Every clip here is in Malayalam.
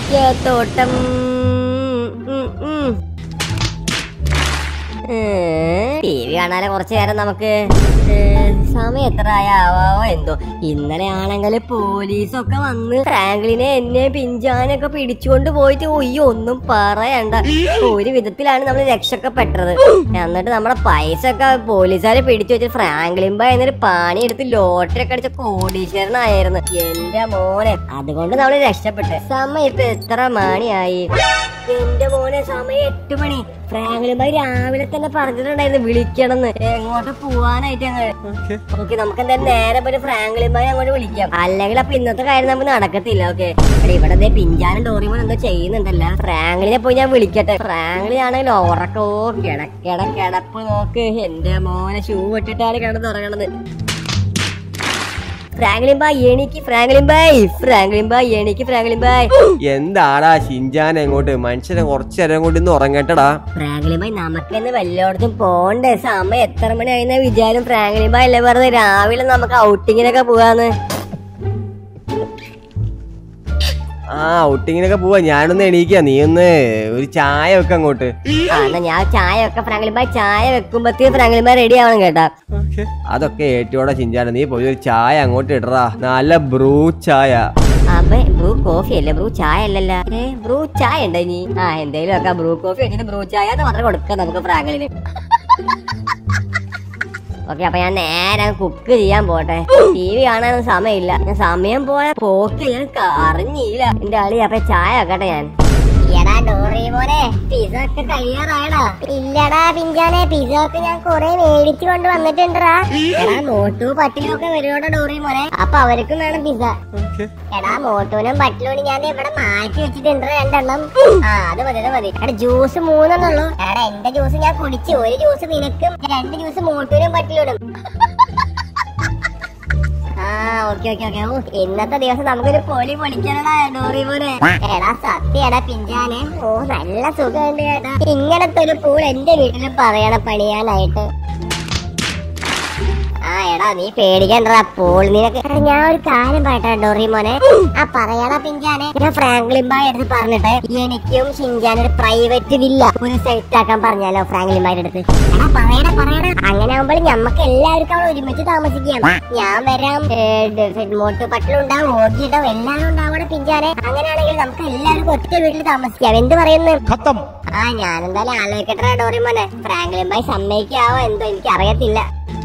ഏത്തത്തോട്ടം ഉം, ഉം. ടി വി കാണാതെ കുറച്ചു നേരം നമുക്ക് ഏ, സമയം എത്ര ആയാവോ എന്തോ ഇന്നലെ ആണെങ്കിൽ പോലീസൊക്കെ വന്ന് ഫ്രാങ്ക്ലിനെ എന്നെ പിഞ്ചാനൊക്കെ പിടിച്ചുകൊണ്ട് പോയിട്ട് ഒയ്യോ ഒന്നും പറയണ്ട ഒരു വിധത്തിലാണ് നമ്മൾ രക്ഷപ്പെട്ടത് എന്നിട്ട് നമ്മുടെ പൈസ ഒക്കെ പോലീസുകാരെ പിടിച്ചു വെച്ച് ഫ്രാങ്ക്ലിൻ ബായ് എന്നൊരു പാണി എടുത്ത് ലോട്ടറി ഒക്കെ അടിച്ച കോടീശ്വരനായിരുന്നു എന്റെ മോനെ അതുകൊണ്ട് നമ്മൾ രക്ഷപ്പെട്ടെ സമയം ഇപ്പൊ എത്ര മണിയായി എന്റെ മോനെ സമയം എട്ട് മണി ഫ്രാങ്ക്ലിൻ ബായ് രാവിലെ തന്നെ പറഞ്ഞിട്ടുണ്ടായിരുന്നു വിളിക്കണമെന്ന് എങ്ങോട്ട് പോവാനായിട്ട് ഞങ്ങൾ ഓക്കെ നമുക്ക് എന്തായാലും നേരെ പോയി ഫ്രാങ്ക്ലിൻ ബായ് അങ്ങോട്ട് വിളിക്കാം അല്ലെങ്കിൽ അപ്പൊ ഇന്നത്തെ കാര്യം നമുക്ക് നടക്കത്തില്ല ഓക്കെ ഇവിടെ ദേ പിഞ്ചാനും ഡോറിമോൻ എന്തോ ചെയ്യുന്നുണ്ടല്ല ഫ്രാങ്ക്ലിനെ പോയി ഞാൻ വിളിക്കട്ടെ ഫ്രാങ്ക്ലിൻ ആണെങ്കിൽ ഉറക്കോ കിടക്കട കിടപ്പ് നോക്ക് എന്റെ മോനെ ഷൂ ഇട്ടിട്ടാണ് കിടന്ന് ഉറങ്ങണത് ഫ്രാങ്ക്ലിൻ ബായ് എനിക്ക് ഫ്രാങ്ക്ലിൻ ബായ് ഫ്രാങ്ക്ലിൻ ബായ് എനിക്ക് ഫ്രാങ്ക്ലിൻ ബായ് എന്താടാ ഷിൻജാൻ എങ്ങോട്ട് മനുഷ്യനെ കുറച്ചു നേരം കൊണ്ട് ഇന്ന് ഉറങ്ങട്ടടാ ഫ്രാങ്ക്ലിൻ ബായ് നമുക്കെന്ന് വല്ലോടത്തും പോണ്ടേ സമയം എത്ര മണി ആയിരുന്ന വിചാരം ഫ്രാങ്ക്ലിൻ ബായ് അല്ലേ പറഞ്ഞത് രാവിലെ നമുക്ക് ഔട്ടിങ്ങിനൊക്കെ പോവാന്ന് ആ ഔട്ടിങ്ങിനൊക്കെ പോവാ ഞാനൊന്ന് എണീക്കാ നീ ഒന്ന് ഒരു ചായ വെക്ക അങ്ങോട്ട് ആ എന്നാ ഞാൻ ചായ വെക്ക ഫ്രാങ്ക്ലിൻ ബായ് ചായ വെക്കുമ്പത്തേ ഫ്രാങ്ക്ലിൻ ബായ് റെഡി ആവണം കേട്ടാ അതൊക്കെ ഏറ്റോടെ ചിഞ്ചാന നീ പോയി ഒരു ചായ അങ്ങോട്ട് ഇടറാ നല്ല ബ്രൂ ചായ അപ്പൊ ബ്രൂ കോഫി അല്ലേ ബ്രൂ ചായ അല്ലല്ല ഏ ബ്രൂ ചായ ഉണ്ടോ ഇനി ആ എന്തേലും ഒക്കെ ബ്രൂ കോഫി വെച്ചിട്ട് ബ്രൂ ചായ എന്ന് മാത്രം കൊടുക്കാം നമുക്ക് ഫ്രാങ്ക്ലിന് ഓക്കെ അപ്പൊ ഞാൻ നേരെ കുക്ക് ചെയ്യാൻ പോട്ടെ ടി വി കാണാനൊന്നും സമയമില്ല ഞാൻ സമയം പോയ പോക്ക് ഞാൻ അറിഞ്ഞില്ല എന്റെ അളി അപ്പൊ ചായ വെക്കട്ടെ ഞാൻ എടാ ഡോറിമോനെ പിസ ഒക്കെ കഴിയാറായടാ ഇല്ലടാ പിഞ്ചാനെ പിസ ഒക്കെ ഞാൻ കൊറേ മേടിച്ചു കൊണ്ട് വന്നിട്ടുണ്ടാ എടാ മോട്ടു പട്ടിലൊക്കെ വരുവോടാ ഡോറിമോനെ അപ്പൊ അവർക്കും വേണം പിസ എടാ മോട്ടൂനും പട്ടിലോനും ഞാൻ ദേ ഇവിടെ മാറ്റി വെച്ചിട്ടുണ്ട് രണ്ടെണ്ണം ആ അത് മതി അത് മതി എടാ ജ്യൂസ് മൂന്നെണ്ണുള്ളൂ എടാ എന്റെ ജ്യൂസ് ഞാൻ കുടിച്ചു ഒരു ജ്യൂസ് നിനക്കും രണ്ട് ജ്യൂസ് മോട്ടൂനും പട്ടിലോനും ആ ഓക്കെ ഓക്കെ ഓക്കെ ഓ ഇന്നത്തെ ദിവസം നമുക്കൊരു പൊളി പൊളിക്കണടാ ഡോറിമോനെ എടാ സത്യടാ പിഞ്ചാനെ ഓ നല്ല സുഖമുണ്ട് ചേട്ടാ ഇങ്ങനത്തെ ഒരു പൂൾ എന്റെ വീട്ടിൽ പറയണം പണിയാനായിട്ട് ആ എടാ നീ പേടിക്കണ്ടടാ പൂൾ നിനക്ക് എടാ, ഞാൻ ഒരു കാര്യം പറയട്ടെ ഡോറിമോനെ ആ പറയടാ പിഞ്ചാനെ ഞാൻ ഫ്രാങ്ക്ലിൻ ബായ് എടുത്ത് പറഞ്ഞിട്ട് എനിക്കും ഷിൻജാൻ ഒരു പ്രൈവറ്റ് വില്ല ഒരു സെറ്റ് ആക്കാൻ പറഞ്ഞാലോ ഫ്രാങ്ക്ലിൻ ബായുടെ അടുത്ത് എടാ പറയടാ പറയടാ അങ്ങനെ ആകുമ്പോൾ ഞമ്മക്ക് എല്ലാവർക്കും അവിടെ ഒരുമിച്ച് താമസിക്കാം ഞാൻ വരാം മോട്ട് പട്ടിലുണ്ടാവും ഓഗി ഉണ്ടാവും എല്ലാവരും ഉണ്ടാവണം പിഞ്ചാനെ അങ്ങനെയാണെങ്കിൽ നമുക്ക് എല്ലാവർക്കും ഒറ്റ വീട്ടിൽ താമസിക്കാം എന്ത് പറയുന്നു ആ ഞാൻ എന്തായാലും ആലോചിക്കട്ടെ ഡോറിമോനെ ഫ്രാങ്ക്ലിൻ ബായ് സമ്മതിക്കാവോ എന്തോ എനിക്ക് അറിയത്തില്ല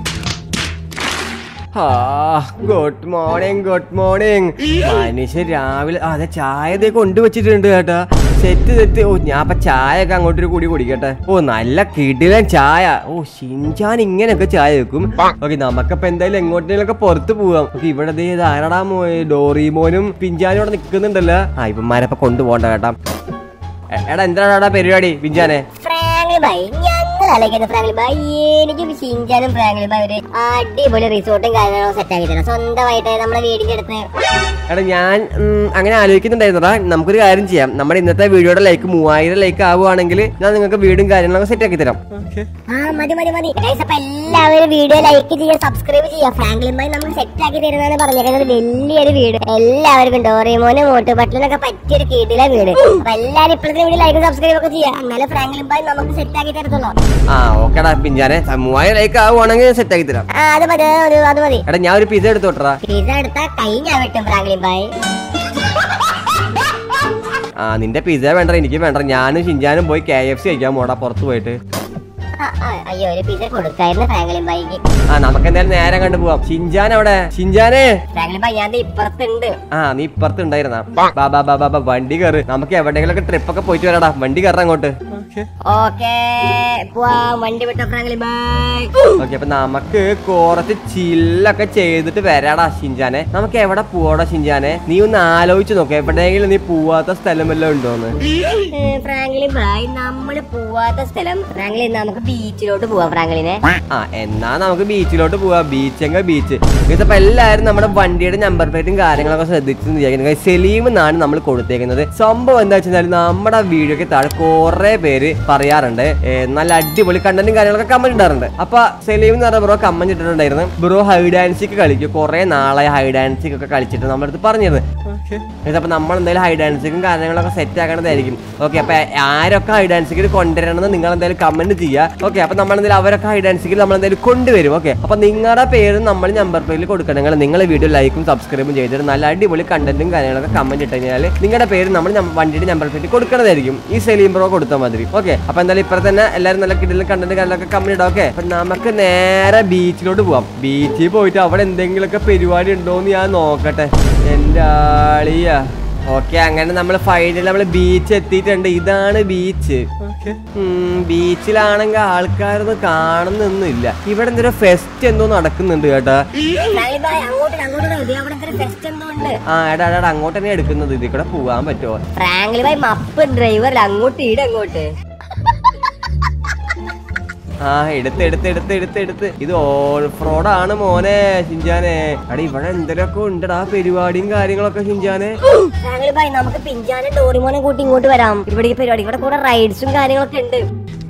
ആ ഗുഡ് മോർണിംഗ് ഗുഡ് മോർണിംഗ് മനുഷ്യൻ രാവിലെ ആ, അതെ ചായ ദേ കൊണ്ടുവച്ചിട്ടുണ്ട് കേട്ടാ സെറ്റ് സെറ്റ് ഓ ഞാൻ അപ്പൊ ചായ ഒക്കെ അങ്ങോട്ടൊരു കൂടി കുടിക്കട്ടെ ഓ നല്ല കിടിലൻ ചായ ഓ ഷിൻചാൻ ഇങ്ങനെയൊക്കെ ചായ വെക്കും ഓക്കെ നമുക്കപ്പൊ എന്തായാലും എങ്ങോട്ടേലൊക്കെ പുറത്ത് പോവാം ഓക്കെ ഇവിടെ ദേ ഇത് ആരടാ മോ ഡോറിമോനും പിഞ്ചാനും ഇവിടെ നിൽക്കുന്നുണ്ടല്ലോ ആ ഇവന്മാരപ്പൊ കൊണ്ടുപോകണ്ട കേട്ടാ എ- എടാ എന്താണ് പരിപാടി പിഞ്ചാനെ ഫ്രാങ്ക്ലിൻ ബായ് ഞങ്ങൾ ആലോചിക്കുന്നു ഫ്രാങ്ക്ലിൻ ബായ് എനിക്കും ഷിൻജാനും ഫ്രാങ്ക്ലിൻ ബായ് ഒരു അടിപൊളി റിസോർട്ടും കാര്യങ്ങളും സെറ്റ് ആക്കി തരാം സ്വന്തമായിട്ട് നമ്മുടെ വീടിന്റെ അടുത്ത് എടാ ഞാൻ ഉം, അങ്ങനെ ആലോചിക്കുന്നുണ്ടായിരുന്നടാ നമുക്കൊരു കാര്യം ചെയ്യാം നമ്മുടെ ഇന്നത്തെ വീഡിയോയുടെ ലൈക്ക് മൂവായിരം ലൈക്ക് ആവുകയാണെങ്കിൽ ഞാൻ നിങ്ങൾക്ക് വീടും കാര്യങ്ങളൊക്കെ സെറ്റ് ആക്കി തരാം ആ മതി മതി മതി Guys, അപ്പൊ എല്ലാവരും വീഡിയോ ലൈക്ക് ചെയ്യുക സബ്സ്ക്രൈബ് ചെയ്യുക ഫ്രാങ്ക്ലിൻ ബായ് നമ്മൾ സെറ്റ് ആക്കി തരുന്നതാണ് പറഞ്ഞേക്കുന്നത് വലിയൊരു വീട് എല്ലാവർക്കും ഡോറിമോനും മോട്ട് പട്ടിലൊക്കെ പറ്റിയൊരു കീട്ടിലെ വീട് അപ്പൊ എല്ലാവരും ഇപ്പോഴത്തെ വീഡിയോ ലൈക്ക് സബ്സ്ക്രൈബ് ഒക്കെ ചെയ്യുക എന്നാലും ഫ്രാങ്ക്ലിൻ ബായ് നമുക്ക് സെറ്റ് ആക്കി തരത്തുള്ളൂ ആ ഓക്കെടാ പിഞ്ചാനെ സ- മൂവായിരം ലൈക്ക് ആവുകയാണെങ്കിൽ സെറ്റ് ആക്കി തരാം ആ അത് മതി അത് മതി, അത് മതി എടാ ഞാൻ ഒരു പിസ എടുത്തോട്ടറാ പിസ എടുത്താൽ കൈ ഞാൻ വെട്ടും ഫ്രാങ്ക്ലിൻ ബായ് ആ നിന്റെ പിസ വേണ്ട എനിക്ക് വേണ്ട ഞാനും ഷിൻജാനും പോയി കെ എഫ് സി കഴിക്കാൻ പോടാ പുറത്ത് പോയിട്ട് ആ, ആ, അയ്യോ ഒരു പിസ കൊടുക്കായിരുന്നു ഫ്രാങ്ക്ലിൻ ബായിക്ക് ആ നമുക്ക് എന്തായാലും നേരെ കണ്ടു പോവാം ഷിൻജാൻ അവിടെ ഷിൻജാനെ ഫ്രാങ്ക്ലിൻ ബായ് ഞാൻ ദേ ഇപ്പുറത്തുണ്ട് ആ നീ ഇപ്പുറത്ത് ഉണ്ടായിരുന്ന ബാ ബാ ബാ ബാ ബാ വണ്ടി കയറ് നമുക്ക് എവിടെയെങ്കിലൊക്കെ ട്രിപ്പ് ഒക്കെ പോയിട്ട് വരാടാ വണ്ടി കയറാം അങ്ങോട്ട് ഓക്കേ പോവാം വണ്ടി വിട്ടോ ഫ്രാങ്ക്ലിൻ ബായ് ഓക്കെ അപ്പൊ നമുക്ക് കുറച്ച് ചില്ലൊക്കെ ചെയ്തിട്ട് വരാടാ ഷിൻജാനെ നമുക്ക് എവിടെ പോവാടാ ഷിൻജാനെ നീ ഒന്ന് ആലോചിച്ച് നോക്ക് എവിടെയെങ്കിലും നീ പോവാത്ത സ്ഥലം വല്ലതും ഉണ്ടോന്ന് ഏ, ഫ്രാങ്ക്ലിൻ ബായ് നമ്മള് പോവാത്ത സ്ഥലം ഫ്രാങ്ക്ലിൻ നമുക്ക് ബീച്ചിലോട്ട് പോവാ ഫ്രാങ്ക്ലിനെ ആ എന്നാ നമുക്ക് ബീച്ചിലോട്ട് പോവാം ബീച്ചെങ്ക ബീച്ച് ഇതിപ്പോ എല്ലാവരും നമ്മുടെ വണ്ടിയുടെ നമ്പർ പ്ലേറ്റും കാര്യങ്ങളൊക്കെ ശ്രദ്ധിച്ചു വിചാരിക്കുന്നത് സലീം എന്നാണ് നമ്മൾ കൊടുത്തേക്കുന്നത് സംഭവം എന്താ വെച്ചാൽ നമ്മുടെ വീഡിയോക്ക് താഴെ കുറെ പേര് പറയാറുണ്ട് ഏ, നല്ല അടിപൊളി കണ്ടന്റും കാര്യങ്ങളൊക്കെ കമന്റ് ഇടാറുണ്ട് അപ്പൊ സലീം എന്ന് പറഞ്ഞ ബ്രോ കമന്റ് ഇട്ടിട്ടുണ്ടായിരുന്നു ബ്രോ ഹൈ ഡാൻസിക്ക് കളിക്കും കുറെ നാളെ ഹൈ ഡാൻസിക്ക് ഒക്കെ കളിച്ചിട്ട് നമ്മുടെ അടുത്ത് പറഞ്ഞിരുന്നു ഇതപ്പോ നമ്മൾ എന്തായാലും ഹൈ ഡാൻസിക്കും കാര്യങ്ങളൊക്കെ സെറ്റ് ആക്കണതായിരിക്കും ഓക്കെ അപ്പൊ ആരൊക്കെ ഹൈ ഡാൻസിക്ക് കൊണ്ടുവരണമെന്ന് നിങ്ങൾ എന്തായാലും കമന്റ് ചെയ്യുക ഓക്കെ അപ്പൊ നമ്മൾ എന്തായാലും അവരൊക്കെ ഹൈ ഡാൻസിക്ക് നമ്മൾ എന്തായാലും കൊണ്ടുവരും ഓക്കെ അപ്പൊ നിങ്ങളുടെ പേര് നമ്മൾ നമ്പർ പേരിൽ കൊടുക്കണമെങ്കിൽ നിങ്ങൾ വീഡിയോ ലൈക്കും സബ്സ്ക്രൈബും ചെയ്തിട്ട് നല്ല അടിപൊളി കണ്ടന്റും കാര്യങ്ങളൊക്കെ കമന്റ് ഇട്ട് കഴിഞ്ഞാൽ നിങ്ങളുടെ പേര് നമ്മൾ നം- വണ്ടിയുടെ നമ്പർ പ്ലേറ്റ് കൊടുക്കണതായിരിക്കും ഈ സെലീം ബ്രോ കൊടുത്താൽ മതി ഓക്കെ അപ്പൊ എന്തായാലും ഇപ്പൊ തന്നെ എല്ലാവരും നല്ല കിടിലും കണ്ടന്റ് കാര്യങ്ങളൊക്കെ കമന്റ് ഇടാം ഓക്കെ അപ്പൊ നമുക്ക് നേരെ ബീച്ചിലോട്ട് പോവാം ബീച്ചിൽ പോയിട്ട് അവിടെ എന്തെങ്കിലുമൊക്കെ പരിപാടി ഉണ്ടോന്ന് ഞാൻ നോക്കട്ടെ എന്റെ ആളിയാ ഓക്കെ അങ്ങനെ നമ്മൾ ഫൈനൽ നമ്മൾ ബീച്ച് എത്തിയിട്ടുണ്ട് ഇതാണ് ബീച്ച് ബീച്ചിലാണെങ്കിൽ ആൾക്കാരൊന്നും കാണുന്നൊന്നുമില്ല ഇവിടെ എന്തൊരു ഫെസ്റ്റ് എന്തോ നടക്കുന്നുണ്ട് കേട്ടാ ഫ്രാങ്ക്ലിൻ ബായ് അങ്ങോട്ട് അങ്ങോട്ട് ഇത് അവിടെ ഫെസ്റ്റ് എന്തോ ഉണ്ട് ആ എടാ എടാ എടാ, അങ്ങോട്ട് തന്നെ എടുക്കുന്നത് ഇതിൽ കൂടെ പോകാൻ പറ്റുമോ ഫ്രാങ്ക്ലിൻ ബായ് മപ്പ് ഡ്രൈവർ അങ്ങോട്ട് ഈട് അങ്ങോട്ട് ആ എടുത്ത് എടുത്ത് എടുത്ത് എടുത്ത് എടുത്ത് ഇത് ഓൾ ഫ്രോഡാണ് മോനെ ഷിഞ്ചാനെ അടി ഇവിടെ എന്തൊക്കെ ഉണ്ടടാ പരിപാടിയും കാര്യങ്ങളൊക്കെ ഷിഞ്ചാനെ ഫ്രാങ്ക്ലിൻ ബായ് നമുക്ക് പിഞ്ചാനും ഡോറിമോനെ കൂട്ടി ഇങ്ങോട്ട് വരാം ഇവിടെ ഈ പരിപാടി ഇവിടെ കുറെ റൈഡ്സും കാര്യങ്ങളൊക്കെ ഉണ്ട്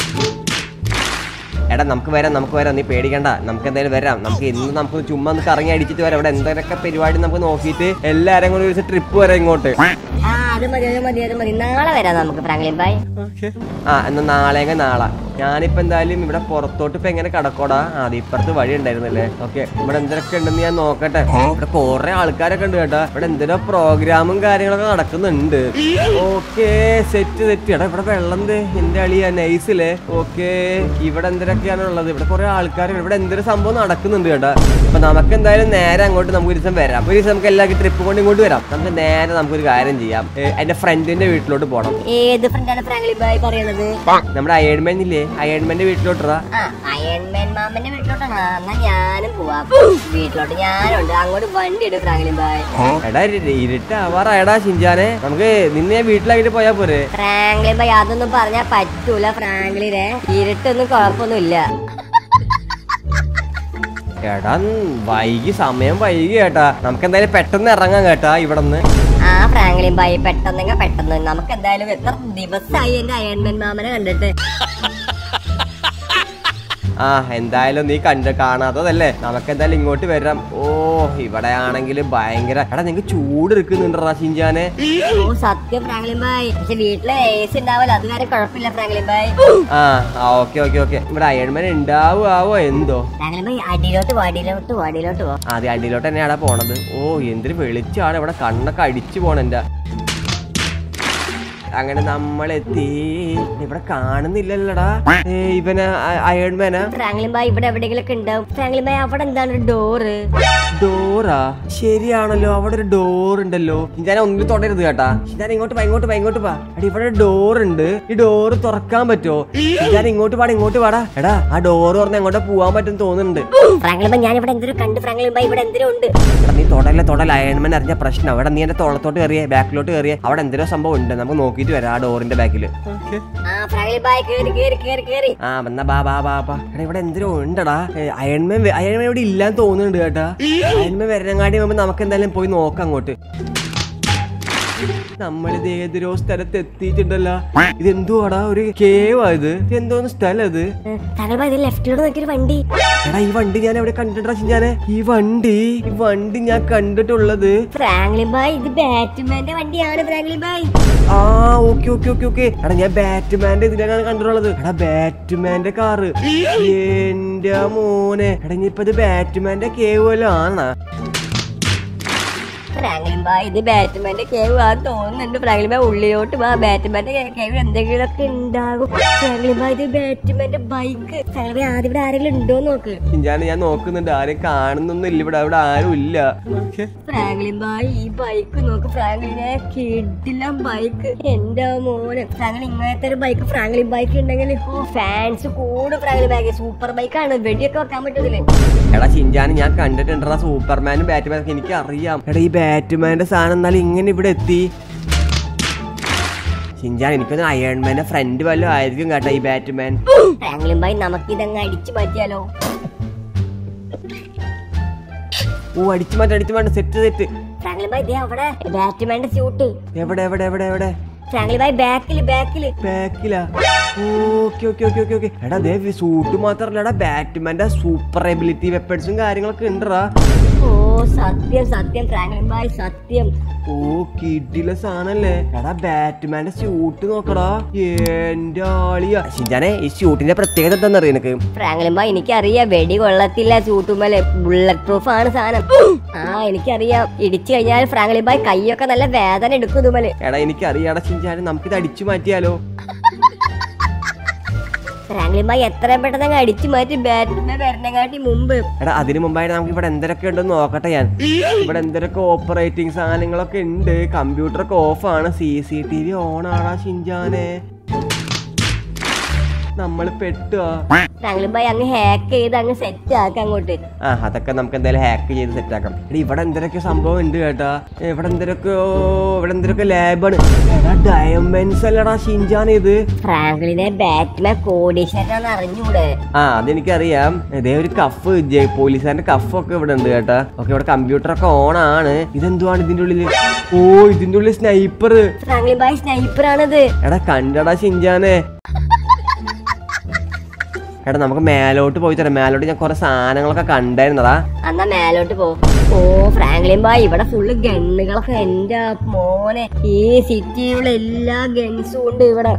എടാ നമുക്ക് വരാം നമുക്ക് വരാം നീ പേടിക്കണ്ട നമുക്ക് എന്തായാലും വരാം നമുക്ക് ഇന്ന് നമുക്ക് ചുമ്മാ ഒന്ന് കറങ്ങി അടിച്ചിട്ട് വരാം ഇവിടെ എന്തൊക്കെ പരിപാടി നമുക്ക് നോക്കിയിട്ട് എല്ലാരും കൂടി ഒരു ട്രിപ്പ് വരാം ഇങ്ങോട്ട് ആ അത് മതി അത് മതി അത് മതി നാളെ വരാം നമുക്ക് ഫ്രാങ്ക്ലിൻ ബായ് ആ എന്നാ നാളെയെങ്കിൽ നാളെ ഞാനിപ്പോ എന്തായാലും ഇവിടെ പുറത്തോട്ട് ഇപ്പൊ എങ്ങനെ കടക്കോടാ ആ അത് ഇപ്പുറത്ത് വഴി ഉണ്ടായിരുന്നല്ലേ ഓക്കെ ഇവിടെ എന്തൊക്കെ ഉണ്ടെന്ന് ഞാൻ നോക്കട്ടെ ഇവിടെ കുറെ ആൾക്കാരൊക്കെ ഉണ്ട് കേട്ടാ ഇവിടെ എന്തിനോ പ്രോഗ്രാമും കാര്യങ്ങളൊക്കെ നടക്കുന്നുണ്ട് ഓക്കെ സെറ്റ് സെറ്റ് എടാ ഇവിടെ വെള്ളം ദേ, എന്റെ അളിയാ നൈസില്ലേ ഓക്കെ ഇവിടെ എന്തൊക്കെയാണ് ഉള്ളത് ഇവിടെ കുറെ ആൾക്കാർ ഇവിടെ എന്തൊരു സംഭവം നടക്കുന്നുണ്ട് കേട്ടാ അപ്പൊ നമുക്ക് എന്തായാലും നേരെ അങ്ങോട്ട് നമുക്ക് ഒരു ദിവസം വരാം ഒരു ദിവസം നമുക്ക് എല്ലാവർക്കും ട്രിപ്പ് കൊണ്ട് ഇങ്ങോട്ട് വരാം നമുക്ക് നേരെ നമുക്കൊരു കാര്യം ചെയ്യാം ഏ, എന്റെ ഫ്രണ്ടിന്റെ വീട്ടിലോട്ട് പോകണം ഏത് ഫ്രണ്ടാണ് ഫ്രാങ്ക്ലിൻ ബായ് പറയുന്നത് നമ്മുടെ അയൺമാൻ ഇല്ലേ അയൺമാന്റെ വീട്ടിലോട്ടാ ആ അയൺമാൻ മാമന്റെ വീട്ടിലോട്ടാണ് എന്നാ ഞാനും പോവാം വീട്ടിലോട്ട് ഞാനുണ്ട് അങ്ങോട്ട് വണ്ടി ഇടും ഫ്രാങ്ക്ലിൻ ബായ് എടാ ഇരു- ഇരുട്ടാവാറായടാ ഷിഞ്ചാനെ നമുക്ക് നിന്നെ ഞാൻ വീട്ടിലാക്കിട്ട് പോയാ പോരെ ഫ്രാങ്ക്ലിൻ ബായ് അതൊന്നും പറഞ്ഞാ പറ്റൂല ഫ്രാങ്ക്ലിനെ ഇരുട്ടൊന്നും കുഴപ്പമൊന്നുമില്ല എടാ ഉം, വൈകി സമയം വൈകി കേട്ടാ നമുക്ക് എന്തായാലും പെട്ടെന്ന് ഇറങ്ങാം കേട്ടാ ഇവിടെ നിന്ന് ആ ഫ്രാങ്ക്ലിൻ ബായ് പെട്ടെന്നെങ്കിൽ പെട്ടെന്ന് നമുക്ക് എന്തായാലും എത്ര ദിവസമായി എന്റെ അയൺമാൻ മാമനെ കണ്ടിട്ട് ആ എന്തായാലും നീ കണ്ട് കാണാത്തതല്ലേ നമുക്ക് എന്തായാലും ഇങ്ങോട്ട് വരാം ഓ ഇവിടെ ആണെങ്കിൽ ഭയങ്കര എടാ നിങ്ങക്ക് ചൂട് എടുക്കുന്നുണ്ടോ ഷിഞ്ചാനെ ഓ സത്യം ഫ്രാങ്ക്ലിൻ ബായ് പക്ഷെ വീട്ടിലെ എ സി ഉണ്ടാവില്ല അത് കാര്യം കുഴപ്പമില്ല ഫ്രാങ്ക്ലിൻ ബായ് ആ ആ ഓക്കെ ഓക്കെ ഓക്കെ ഇവിടെ അയൺമാൻ ഉണ്ടാവുമാവോ എന്തോ ഫ്രാങ്ക്ലിൻ ബായ് അടിയിലോട്ട് പോ അടിയിലോട്ട് പോ അടിയിലോട്ട് പോ ആദ്യം അടിയിലോട്ട് തന്നെയാടാ പോണത് ഓ എന്തൊരു വെളിച്ചാണ് ഇവിടെ കണ്ണൊക്കെ അടിച്ചു പോണെന്റെ അങ്ങനെ നമ്മളെത്തി ഇവിടെ കാണുന്നില്ലല്ലോടാ ഏ, ഇവന് അ- അയൺമാനാ ഫ്രാങ്ക്ലിൻ ബായ് ഇവിടെ എവിടെയെങ്കിലും ഒക്കെ ഉണ്ടാവും ഫ്രാങ്ക്ലിൻ ബായ് അവിടെ എന്താണ് ഒരു ഡോറ് ഡോറാ ശരിയാണല്ലോ അവിടെ ഒരു ഡോർ ഉണ്ടല്ലോ ഞാൻ ഒന്നിൽ തൊടരുത് കേട്ടാ ഞാൻ ഇങ്ങോട്ട് വാ ഇങ്ങോട്ട് വാ ഇങ്ങോട്ട് വാ എടി ഇവിടെ ഡോർ ഉണ്ട് ഈ ഡോർ തുറക്കാൻ പറ്റുമോ ഞാൻ ഇങ്ങോട്ട് പാടാ ഇങ്ങോട്ട് പാടാ എടാ ആ ഡോർ തുറന്ന് എങ്ങോട്ട് പോവാൻ പറ്റും തോന്നുന്നുണ്ട് ഫ്രാങ്ക്ലിൻ ബായ് ഞാൻ ഇവിടെ എന്തൊരു കണ്ട് ഫ്രാങ്ക്ലിൻ ബായ് ഇവിടെ എന്തൊരു ഉണ്ട് എടാ നീ തൊടല്ലേ തൊടൽ അയൺമാൻ അറിഞ്ഞ പ്രശ്നം അവിടെ നീ എന്റെ തോളത്തോട്ട് കയറിയേ ബാക്കിലോട്ട് കയറിയേ അവിടെ എന്തെല്ലോ സംഭവം ഉണ്ട് നമുക്ക് നോക്കിയിട്ട് വരാം ആ ഡോറിന്റെ ബാക്കിൽ ആ ഫ്രാങ്ക്ലിൻ ബായ് കേറി കേറി കേറി കേറി ആ എന്നാ ബാ ബാ ബാ ബാ എടാ ഇവിടെ എന്തിനോ ഉണ്ടടാ ഏ, അയൺമാൻ വെ- അയൺമാൻ ഇവിടെ ഇല്ലാന്ന് തോന്നുന്നുണ്ട് കേട്ടാ അയൺമാൻ വരണങ്ങാടി മുമ്പ് നമുക്ക് എന്തായാലും പോയി നോക്കാം അങ്ങോട്ട് നമ്മളിത് ഏതൊരോ സ്ഥലത്ത് എത്തിയിട്ടുണ്ടല്ലോ ഇത് എന്തുവാടാ ഒരു കേവാ ഇത് ഇത് എന്തോന്ന് സ്ഥലം ഇത് ഫ്രാങ്ക്ലിൻ ബായ് ഇത് ലെഫ്റ്റിലോട്ട് നോക്കിയൊരു വണ്ടി എടാ ഈ വണ്ടി ഞാൻ എവിടെ കണ്ടിട്ടാ ഞാന് ഈ വണ്ടി ഈ വണ്ടി ഞാൻ കണ്ടിട്ടുള്ളത് ഫ്രാങ്ക്ലിൻ ബായ് ഇത് ബാറ്റ്മാന്റെ വണ്ടിയാണ് ഫ്രാങ്ക്ലിൻ ബായ് ആ ഓക്കെ ഓക്കെ ഓക്കെ ഓക്കെ എടാ ഞാൻ ബാറ്റ്മാന്റെ ഇതിലാണ് കണ്ടിട്ടുള്ളത് എടാ ബാറ്റ്മാന്റെ കാറ് എന്റെ മോനെ എടാ ഇനിയിപ്പോ ഇത് ബാറ്റ്മാന്റെ കേവ് വല്ലതും ആണാ ഫ്രാങ്ക്ലിൻ ബായ് ഇത് ബാറ്റ്മാന്റെ കേവ് ആ തോന്നുന്നുണ്ട് ഫ്രാങ്ക്ലിൻ ബായ് ഉള്ളിലോട്ട് വാ ബാറ്റ്മാന്റെ കേവ് എന്തെങ്കിലുമൊക്കെ ഉണ്ടാകും ഫ്രാങ്ക്ലിൻ ബായ് ഇത് ബാറ്റ്മാന്റെ ബൈക്ക് ഫ്രാങ്ക്ലിൻ ബായ് ആദ്യം ഇവിടെ ആരെങ്കിലും ഉണ്ടോ നോക്ക് ഞാൻ ഞാൻ നോക്കുന്നുണ്ട് ആരെയും കാണുന്നൊന്നും ഇല്ല ഇവിടെ അവിടെ ആരും ഇല്ല ഫ്രാങ്ക്ലിൻ ബായ് ഈ ബൈക്ക് നോക്ക് ഫ്രാങ്ക്ലിനെ കിടില ബൈക്ക് എന്റെ മോനെ ഫ്രാങ്ക്ലിൻ ഇങ്ങനത്തെ ഒരു ബൈക്ക് ഫ്രാങ്ക്ലിൻ ബൈക്ക് ഉണ്ടെങ്കിൽ ഓ ഫാൻസ് കൂടെ ഫ്രാങ്ക്ലിൻ ബൈക്ക് സൂപ്പർ ബൈക്കാണ് വെടിയൊക്കെ വെക്കാൻ പറ്റത്തില്ലേ എടാ ചിഞ്ചാന് ഞാൻ കണ്ടിട്ടുണ്ടാ സൂപ്പർമാനും ബാറ്റ്മാനും ഒക്കെ എനിക്ക് അറിയാം എടാ ഈ ബാറ്റ്മാന്റെ സാധനം എന്നാലും ഇങ്ങനെ ഇവിടെ എത്തി ഷിൻജാൻ എനിക്കൊന്ന് അയൺമാന്റെ ഫ്രണ്ട് വല്ലതും ആയിരിക്കും കേട്ടോ ഈ ബാറ്റ്മാൻ ഫ്രാങ്ക്ലിൻ ബായ് നമുക്ക് ഇതങ്ങ് അടിച്ചു മാറ്റിയാലോ ഓ അടിച്ചു മാറ്റം അടിച്ചു മാറ്റം സെറ്റ് സെറ്റ് ഫ്രാങ്ക്ലിൻ ബായ് ദേ അവിടെ ബാറ്റ്മാന്റെ സ്യൂട്ട് എവിടെ എവിടെ എവിടെ എവിടെ ഫ്രാങ്ക്ലിൻ ബായ് ബാക്കില് ബാക്കില് ബാക്കിലാ okay okay okay okay okay എടാ ദേ സൂട്ട് മാത്രല്ല എടാ ബാറ്റ്മാന്റെ സൂപ്പർ എബിലിറ്റി വെപ്പൺസും കാര്യങ്ങളൊക്കെ ഉണ്ടടാ ഓ സത്യം സത്യം ഫ്രാങ്ക്ലിൻ ബായ് സത്യം ഓ കിഡിലെ സാധനല്ലേ എടാ ബാറ്റ്മാന്റെ സ്യൂട്ട് നോക്കടാ എന്റെ ആളിയാ ഷിൻജാനെ ഈ സ്യൂട്ടിന്റെ പ്രത്യേകത എന്താണെന്നറിയ നിനക്ക് ഫ്രാങ്ക്ലിൻ ബായ് എനിക്കറിയാം വെടി കൊള്ളത്തില്ല സൂട്ടുമല്ലേ ബുള്ളറ്റ് പ്രൂഫ് ആണ് സാധനം ആ എനിക്കറിയാം ഇടിച്ചു കഴിഞ്ഞാൽ ഫ്രാങ്ക്ലിൻ ബായ് കൈയൊക്കെ നല്ല വേദന എടുക്കും ഇതുമല് എടാ എനിക്കറിയാടാ ഷിൻജാനെ നമുക്കിത് അടിച്ചു മാറ്റിയാലോ ഫ്രാങ്ക്ലിൻ ബായ് എത്രയും പെട്ടെന്ന് അങ്ങ് അടിച്ചു മാറ്റി ബാറ്റിനെ വരണങ്ങാട്ടി മുമ്പ് എടാ അതിന് മുമ്പായിട്ട് നമുക്ക് ഇവിടെ എന്തൊക്കെ ഉണ്ടെന്ന് നോക്കട്ടെ ഞാൻ ഇവിടെ എന്തൊക്കെ ഓപ്പറേറ്റിംഗ് സാധനങ്ങളൊക്കെ ഉണ്ട് കമ്പ്യൂട്ടർ ഒക്കെ ഓഫാണ് C C T V on ആടാ ഷിൻജാനെ നമ്മൾ പെട്ടുവാ ഫ്രാങ്ക്ലിൻ ബായ് അങ്ങ് ഹാക്ക് ചെയ്ത് അങ്ങ് സെറ്റ് ആക്കാം അങ്ങോട്ട് ആ അതൊക്കെ നമുക്ക് എന്തായാലും ഹാക്ക് ചെയ്ത് സെറ്റ് ആക്കാം എടാ ഇവിടെ എന്തൊക്കെ സംഭവം ഉണ്ട് കേട്ടാ ഇവിടെ എന്തൊക്കെ ഇവിടെ എന്തൊക്കെ ലാബാണ് എടാ ഡയമണ്ട്സ് അല്ലടാ ഷിൻജാൻ ഇത് ഫ്രാങ്ക്ലിനെ ബാറ്റ്മാൻ കോടീശ്വരനാന്ന് അറിഞ്ഞൂടെ ആ അതെനിക്കറിയാം ഇതേ ഒരു കഫ് പോലീസുകാരന്റെ കഫൊക്കെ ഇവിടെ ഉണ്ട് കേട്ടാ ഓക്കെ ഇവിടെ കമ്പ്യൂട്ടർ ഒക്കെ ഓൺ ആണ് ഇതെന്തുവാണ് ഇതിന്റെ ഉള്ളില് ഓ ഇതിന്റെ ഉള്ളിൽ സ്നൈപ്പർ ഫ്രാങ്ക്ലിൻ ബായ് സ്നൈപ്പറാണിത് എടാ കണ്ടടാ ഷിൻജാനെ എടാ നമുക്ക് മേലോട്ട് പോയി തരാം മേലോട്ട് ഞാൻ കുറെ സാധനങ്ങളൊക്കെ കണ്ടായിരുന്നടാ എന്നാ മേലോട്ട് പോ ഓ ഫ്രാങ്ക്ലിൻ ബായ് ഇവിടെ ഫുള്ള് ഗണ്ണുകളൊക്കെ എന്റെ മോനെ ഈ സിറ്റിയിലുള്ള എല്ലാ ഗൺസും ഉണ്ട് ഇവിടെ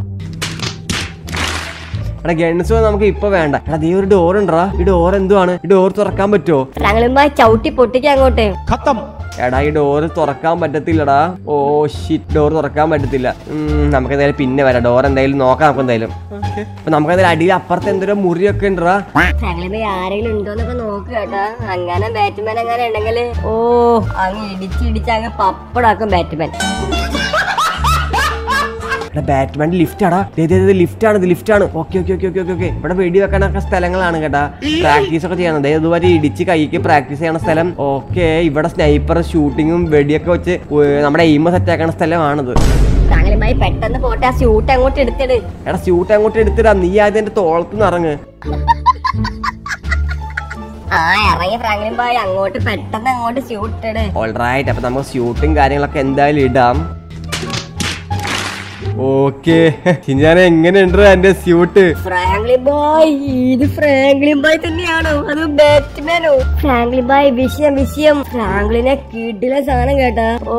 എടാ ഗൺസ് നമുക്ക് ഇപ്പൊ വേണ്ട എടാ ദേ ഒരു ഡോർ ഉണ്ടടാ ഈ ഡോർ എന്തുവാണ് ഈ ഡോർ തുറക്കാൻ പറ്റുമോ ഫ്രാങ്ക്ലിൻ ബായ് ചവിട്ടി പൊട്ടിക്കാം അങ്ങോട്ട് എടാ ഈ ഡോർ തുറക്കാൻ പറ്റത്തില്ലടാ ഓ ഷിറ്റ് ഡോർ തുറക്കാൻ പറ്റത്തില്ല ഉം, നമുക്ക് എന്തായാലും പിന്നെ വരാം ഡോർ എന്തായാലും നോക്കാം നമുക്ക് എന്തായാലും അപ്പൊ നമുക്ക് എന്തായാലും അടിയിൽ അപ്പുറത്ത് എന്തൊരു മുറിയൊക്കെ ഉണ്ടടാ ഫ്രാങ്ക്ലിൻ ബായ് ആരെങ്കിലും ഉണ്ടോന്നൊക്കെ നോക്ക് കേട്ടാ അങ്ങനെ ബാറ്റ്മാൻ അങ്ങനെ ഉണ്ടെങ്കില് ഓ അങ്ങ് ഇടിച്ച് ഇടിച്ച് അങ്ങ് പപ്പടാക്കും ബാറ്റ്മാൻ എടാ ബാറ്റ്മാൻ ലിഫ്റ്റ് ആടാ ലിഫ്റ്റ് ആണ് ഇത് ലിഫ്റ്റ് ആണ് okay okay okay okay okay ഇവിടെ വെടി വെക്കാനൊക്കെ സ്ഥലങ്ങളാണ് കേട്ടാ പ്രാക്ടീസ് ഒക്കെ ചെയ്യണം അതായത് ഇതുവരെ ഇടിച്ച് കൈക്ക് പ്രാക്ടീസ് ചെയ്യണ സ്ഥലം ഓക്കെ ഇവിടെ സ്നൈപ്പർ ഷൂട്ടിങ്ങും വെടിയൊക്കെ വെച്ച് ഏർ നമ്മുടെ എയിം സെറ്റ് ആക്കണ സ്ഥലമാണിത് ഫ്രാങ്ക്ലിൻ ബായ് പെട്ടെന്ന് പോട്ടെ ആ സ്യൂട്ട് അങ്ങോട്ട് എടുത്തിട് എടാ ഷൂട്ട് അങ്ങോട്ട് എടുത്തിടാ നീ ആദ്യം എന്റെ തോളത്തുനിന്ന് ഇറങ്ങ് ആ ഇറങ്ങി ഫ്രാങ്ക്ലിൻ ബായ് അങ്ങോട്ട് പെട്ടെന്ന് അങ്ങോട്ട് സ്യൂട്ട് ഇട് ഓൾറൈറ്റ് അപ്പൊ നമുക്ക് ഷൂട്ടും കാര്യങ്ങളൊക്കെ എന്തായാലും ഇടാം ഓക്കെ ഞാൻ എങ്ങനെയുണ്ട് എന്റെ സ്യൂട്ട് ഫ്രാങ്ക്ലിൻ ബായ് ഇത് ഫ്രാങ്ക്ലിൻ ബായ് തന്നെയാണോ അത് ബാറ്റ്മാനോ ഫ്രാങ്ക്ലിൻ ബായ് വിഷയം വിഷയം ഫ്രാങ്ക്ലിനെ കിടില സാധനം കേട്ടാ ഓ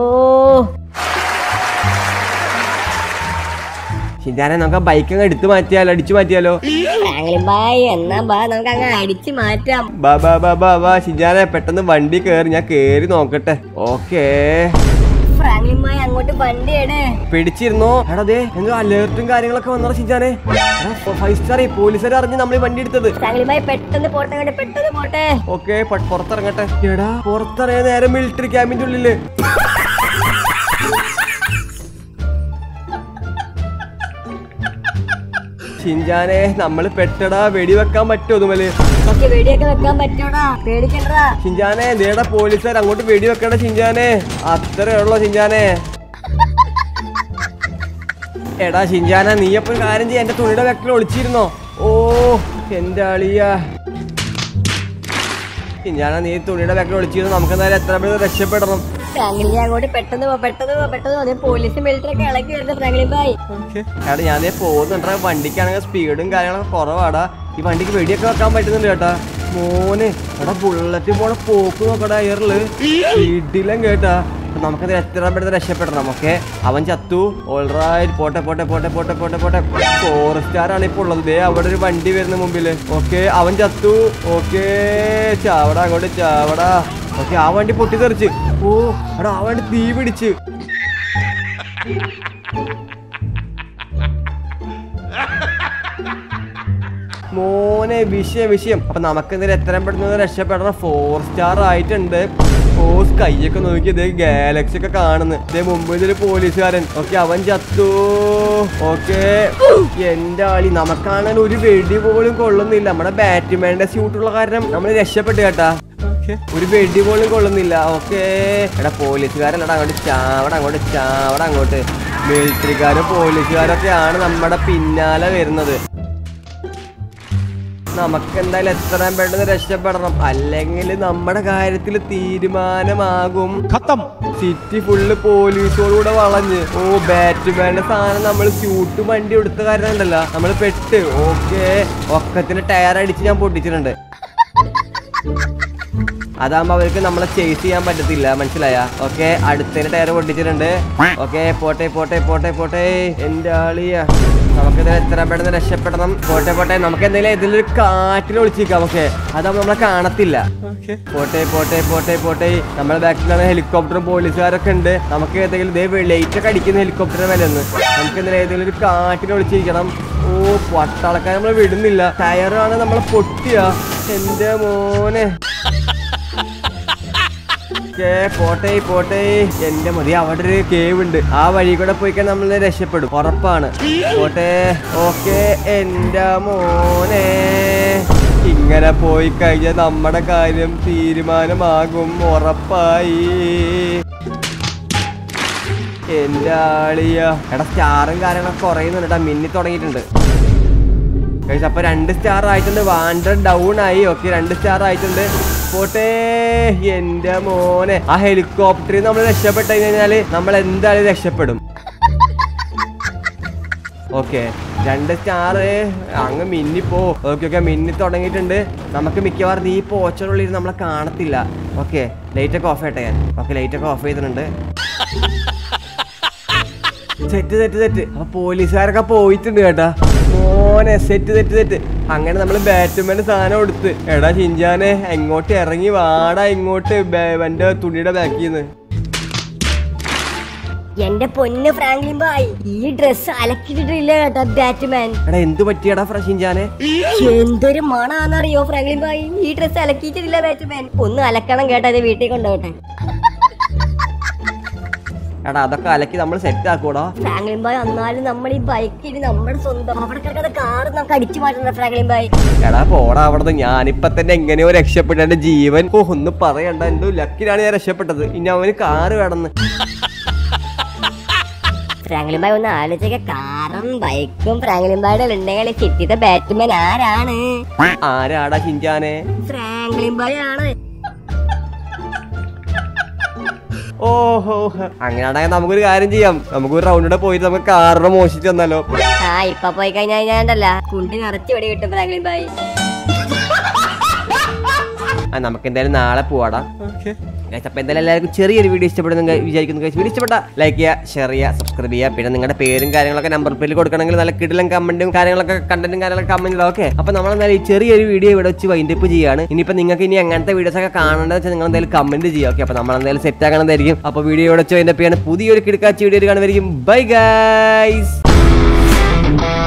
ഷിൻജാനെ നമുക്ക് ബൈക്ക് അങ്ങ് എടുത്തു മാറ്റിയാലോ അടിച്ചു മാറ്റിയാലോ ഫ്രാങ്ക്ലിൻ ബായ് എന്നാ ബാ നമുക്ക് അങ്ങ് അടിച്ചു മാറ്റാം ബാ ബാ ബാ ബാ ബാ ഷിൻജാനെ പെട്ടെന്ന് വണ്ടി കേറി ഞാൻ കേറി നോക്കട്ടെ ഓക്കേ ഫ്രാങ്ക്ലിൻ ബായ് അങ്ങോട്ട് വണ്ടി എട് പിടിച്ചിരുന്നോ എടാ ദേ എന്തോ അലേർട്ടും കാര്യങ്ങളൊക്കെ വന്നോ ഷിൻജാനെ ഫൈവ് സ്റ്റാർ പോലീസുകാർ അറിഞ്ഞ് നമ്മൾ ഈ വണ്ടി എടുത്തത് ഫ്രാങ്ക്ലിൻ ബായ് പെട്ടെന്ന് പോട്ടെ അങ്ങോട്ട് പെട്ടെന്ന് പോട്ടെ ഓക്കെ പുറത്തിറങ്ങട്ടെ എടാ പുറത്തിറങ്ങിയ നേരെ മിലിറ്ററി ക്യാമ്പിന്റെ ഉള്ളില് ഷിൻജാനെ നമ്മൾ പെട്ടടാ വെടിവെക്കാൻ പറ്റുമോ അതുമല് നമുക്ക് വെടിയൊക്കെ വെക്കാൻ പറ്റൂടാ പേടിക്കണ്ടാ ഷിൻജാനെ ദേടാ പോലീസുകാർ അങ്ങോട്ട് വെടിവെക്കണ്ട ഷിൻജാനെ അത്രേ ഉള്ളോ ഷിൻജാനെ എടാ ഷിൻജാന നീ അപ്പൊ ഒരു കാര്യം ചെയ്യാ എന്റെ തുണിയുടെ വെക്കൽ ഒളിച്ചിരുന്നോ ഓ എന്റെ അളിയ ഷിൻജാന നീ തുണിയുടെ വെക്കൽ ഒളിച്ചിരുന്നു നമുക്ക് എന്തായാലും എത്ര പേര് രക്ഷപ്പെടണം ഫ്രാങ്ക്ലിൻ അങ്ങോട്ട് പെട്ടെന്ന് പോ പെട്ടെന്ന് പോ പെട്ടെന്ന് പോ. ദേ പോലീസ് മിലിറ്ററി ഒക്കെ ഇളക്കി വരുന്നത് ഫ്രാങ്ക്ലിൻ ബായ് എടാ ഞാൻ ദേ പോകുന്നുണ്ടാ വണ്ടിക്കാണെങ്കിൽ സ്പീഡും കാര്യങ്ങളൊക്കെ കുറവാടാ ഈ വണ്ടിക്ക് വെടിയൊക്കെ വെക്കാൻ പറ്റുന്നുണ്ട് കേട്ടാ മോനെ എടാ ബുള്ളറ്റ് പോണ പോക്ക് നോക്കടാ എയറില് ഇടിലും കേട്ടാ നമുക്കത് എത്ര പെട്ടെന്ന് രക്ഷപ്പെടണം ഓക്കെ അവൻ ചത്തു ഓൾറൈറ്റ് പോട്ടെ പോട്ടെ പോട്ടെ പോട്ടെ പോട്ടെ പോട്ടെ ഫോറസ്റ്റുകാരാണ് ഇപ്പോൾ ഉള്ളത് ദേ അവിടെ ഒരു വണ്ടി വരുന്ന മുമ്പില് ഓക്കെ അവൻ ചത്തു ഓക്കെ ചാവടാ അങ്ങോട്ട് ചാവടാ ഓക്കെ ആ വണ്ടി പൊട്ടിത്തെറിച്ച് ഓ എടാ ആ വണ്ടി തീ പിടിച്ച് മോനെ വിഷയം വിഷയം അപ്പൊ നമുക്ക് എന്തെങ്കിലും എത്രയും പെട്ടെന്ന് രക്ഷപ്പെടണം ഫോർ സ്റ്റാർ ആയിട്ടുണ്ട് ഓ കൈയൊക്കെ നോക്കി ഇതേ ഗാലക്സി ഒക്കെ കാണുന്നു ഇതേ മുമ്പിൽ ഒരു പോലീസുകാരൻ ഓക്കെ അവൻ ചത്തു ഓക്കെ എന്റെ ആളി നമുക്കാണെങ്കിൽ ഒരു വെടി പോലും കൊള്ളുന്നില്ല നമ്മുടെ ബാറ്റ്മാന്റെ സ്യൂട്ടുള്ള കാരണം നമ്മൾ രക്ഷപ്പെട്ടു കേട്ടാ ഒരു വെടി പോലും കൊള്ളുന്നില്ല ഓക്കെ എടാ പോലീസുകാരല്ലടാ അങ്ങോട്ട് ചാവട അങ്ങോട്ട് ചാവട അങ്ങോട്ട് മിലിറ്ററിക്കാരും പോലീസുകാരൊക്കെയാണ് നമ്മുടെ പിന്നാലെ വരുന്നത് നമുക്ക് എന്തായാലും എത്രയും പെട്ടെന്ന് രക്ഷപ്പെടണം അല്ലെങ്കിൽ നമ്മുടെ കാര്യത്തിൽ തീരുമാനമാകും खत्म സിറ്റി ഫുള്ള് പോലീസോടുകൂടെ വളഞ്ഞ് ഓ ബാറ്റ്മാന്റെ സാധനം നമ്മൾ സ്യൂട്ട് വണ്ടി എടുത്ത കാരണം ഉണ്ടല്ലോ നമ്മൾ പെട്ട് ഓക്കെ ഒക്കത്തിന് ടയർ അടിച്ച് ഞാൻ പൊട്ടിച്ചിട്ടുണ്ട് അതാകുമ്പോ അവർക്ക് നമ്മളെ ചേസ് ചെയ്യാൻ പറ്റത്തില്ല മനസ്സിലായ ഓക്കെ അടുത്തതിന് ടയർ പൊട്ടിച്ചിട്ടുണ്ട് ഓക്കെ പോട്ടെ പോട്ടെ പോട്ടെ പോട്ടെ എന്റെ ആളിയ നമുക്കിത് എത്ര പെട്ടെന്ന് രക്ഷപ്പെടണം പോട്ടെ പോട്ടെ നമുക്ക് എന്തെങ്കിലും ഇതിലൊരു കാറ്റിൽ ഒളിച്ചിരിക്കാം ഓക്കെ അതാവുമ്പോ നമ്മളെ കാണത്തില്ല പോട്ടെ പോട്ടെ പോട്ടെ പോട്ടെ നമ്മളെ ബാക്കിലാണ് ഹെലികോപ്റ്ററും പോലീസുകാരൊക്കെ ഉണ്ട് നമുക്ക് ഏതെങ്കിലും ഇതേ ലൈറ്റ് ഒക്കെ അടിക്കുന്ന ഹെലികോപ്റ്ററിന് വില ഒന്ന് നമുക്ക് എന്തെങ്കിലും ഏതെങ്കിലും ഒരു കാറ്റിൽ ഒളിച്ചിരിക്കണം ഓ പട്ടാളക്കാർ നമ്മളെ വിടുന്നില്ല ടയറാണ് നമ്മളെ പൊട്ടിയ എന്റെ മോനെ ഓക്കേ, പോട്ടെ പോട്ടെ എന്റെ മതി അവിടെ ഒരു കേവ് ഉണ്ട് ആ വഴി കൂടെ പോയി കഴിഞ്ഞാൽ നമ്മൾ രക്ഷപ്പെടും ഉറപ്പാണ് പോട്ടെ ഓക്കെ എന്റെ മോനെ ഇങ്ങനെ പോയി കഴിഞ്ഞാൽ നമ്മുടെ കാര്യം തീരുമാനമാകും ഉറപ്പായി എന്റെ ആളിയ എടാ സ്റ്റാറും കാര്യങ്ങളൊക്കെ കുറയുന്നുണ്ട് കേട്ടോ മിന്നി തുടങ്ങിയിട്ടുണ്ട് Guys, അപ്പൊ രണ്ട് സ്റ്റാർ ആയിട്ടുണ്ട് വാണ്ടർ ഡൗൺ ആയി ഓക്കെ രണ്ട് സ്റ്റാർ ആയിട്ടുണ്ട് പോട്ടെ എന്റെ മോനെ ആ ഹെലികോപ്റ്ററിൽ നമ്മൾ രക്ഷപ്പെട്ടു കഴിഞ്ഞാല് നമ്മൾ എന്തായാലും രക്ഷപ്പെടും ഓക്കെ രണ്ട് സ്റ്റാർ അങ്ങ് മിന്നിപ്പോ ഓക്കെ ഓക്കെ മിന്നി തുടങ്ങിയിട്ടുണ്ട് നമുക്ക് മിക്കവാറും ഈ പോച്ചറുള്ളിൽ നമ്മളെ കാണത്തില്ല ഓക്കെ ലൈറ്റ് ഒക്കെ ഓഫ് ചെയ്യട്ടെ ഞാൻ ഓക്കെ ലൈറ്റ് ഒക്കെ ഓഫ് ചെയ്തിട്ടുണ്ട് സെറ്റ് സെറ്റ് സെറ്റ് അപ്പൊ പോലീസുകാരൊക്കെ പോയിട്ടുണ്ട് കേട്ടാ മോനെ സെറ്റ് സെറ്റ് സെറ്റ് അങ്ങനെ നമ്മൾ ബാറ്റ്മാന് സാധനം കൊടുത്ത് എടാ ഷിഞ്ചാനെ എങ്ങോട്ട് ഇറങ്ങി വാടാ ഇങ്ങോട്ട് ബേ- എന്റെ തുണിയുടെ ബാക്കിൽ നിന്ന് എന്റെ പൊന്ന് ഫ്രാങ്ക്ലിൻ ബായ് ഈ ഡ്രസ് അലക്കിട്ടിട്ടില്ല കേട്ടോ ബാറ്റ്മാൻ എടാ എന്ത് പറ്റിയടാ ഫ്ര ഷിഞ്ചാനെ എന്തൊരു മണാന്നറിയോ ഫ്രാങ്ക്ലിൻ ബായ് ഈ ഡ്രസ് അലക്കിയിട്ടില്ല ബാറ്റ്മാൻ ഒന്ന് അലക്കണം കേട്ടോ അത് വീട്ടിൽ കൊണ്ടുപോട്ടെ എടാ അതൊക്കെ അലക്കി നമ്മൾ സെറ്റ് ആക്കൂടാ ഫ്രാങ്ക്ലിൻ ബായ് എന്നാലും നമ്മൾ ഈ ബൈക്കിൽ നമ്മുടെ സ്വന്തം അവിടെ കിടക്കുന്ന കാർ നമുക്ക് അടിച്ചു മാറ്റണം ഫ്രാങ്ക്ലിൻ ബായ് എടാ പോടാ അവിടുന്ന് ഞാനിപ്പൊ തന്നെ എങ്ങനെയോ രക്ഷപ്പെട്ട എന്റെ ജീവൻ ഓ ഒന്നും പറയണ്ട എന്തോ ലക്കിലാണ് ഞാൻ രക്ഷപ്പെട്ടത് ഇനി അവന് കാറ് വേണമെന്ന് ഫ്രാങ്ക്ലിൻ ബായ് ഒന്ന് ആലോചിക്ക കാറും ബൈക്കും ഫ്രാങ്ക്ലിൻ ബായുടെ ഉണ്ടെങ്കിൽ സിറ്റിത്തെ ബാറ്റ്മാൻ ആരാണ് ആരാടാ ഷിഞ്ചാനെ ഫ്രാങ്ക്ലിൻ ബായ് ആണ് ഓഹോ അങ്ങനെയാണെങ്കിൽ നമുക്കൊരു കാര്യം ചെയ്യാം നമുക്കൊരു റൗണ്ടിടെ പോയിട്ട് നമുക്ക് കാറിനെ മോഷിച്ച് തന്നാലോ ആ ഇപ്പൊ പോയി കഴിഞ്ഞാൽ ഞാനുണ്ടല്ല കുണ്ടി നിറച്ച് വെടി കിട്ടും ഫ്രാങ്ക്ലിൻ ബായ് ആ നമുക്ക് എന്തായാലും നാളെ പോവാടാ Guys, അപ്പൊ എന്തായാലും എല്ലാവർക്കും ചെറിയൊരു വീഡിയോ ഇഷ്ടപ്പെടുന്നു വിചാരിക്കുന്നു guys. വീഡിയോ ഇഷ്ടപ്പെട്ട ലൈക്ക് ചെയ്യുക ഷെയർ ചെയ്യുക സബ്സ്ക്രൈബ് ചെയ്യുക പിന്നെ നിങ്ങളുടെ പേരും കാര്യങ്ങളൊക്കെ നമ്പർ പേരിൽ കൊടുക്കണമെങ്കിൽ നല്ല കിടിലം കമന്റും കാര്യങ്ങളൊക്കെ കണ്ടന്റും കാര്യങ്ങളൊക്കെ കമന്റ് ഇടാം ഓക്കെ അപ്പൊ നമ്മൾ എന്തായാലും ഈ ചെറിയൊരു വീഡിയോ ഇവിടെ വെച്ച് വൈൻഡപ്പ് ചെയ്യാണ് ഇനിയിപ്പോ നിങ്ങൾക്ക് ഇനി അങ്ങനത്തെ വീഡിയോസ് ഒക്കെ കാണേണ്ടത് വെച്ചാൽ നിങ്ങൾ എന്തായാലും കമന്റ് ചെയ്യുക ഓക്കെ അപ്പൊ നമ്മൾ എന്തായാലും സെറ്റ് ആക്കണതായിരിക്കും അപ്പൊ വീഡിയോ ഇവിടെ വെച്ച് വൈൻഡപ്പ് ചെയ്യാണ് പുതിയൊരു കിടക്കാച്ച വീഡിയോ കാണുമായിരിക്കും ബൈ ഗൈസ്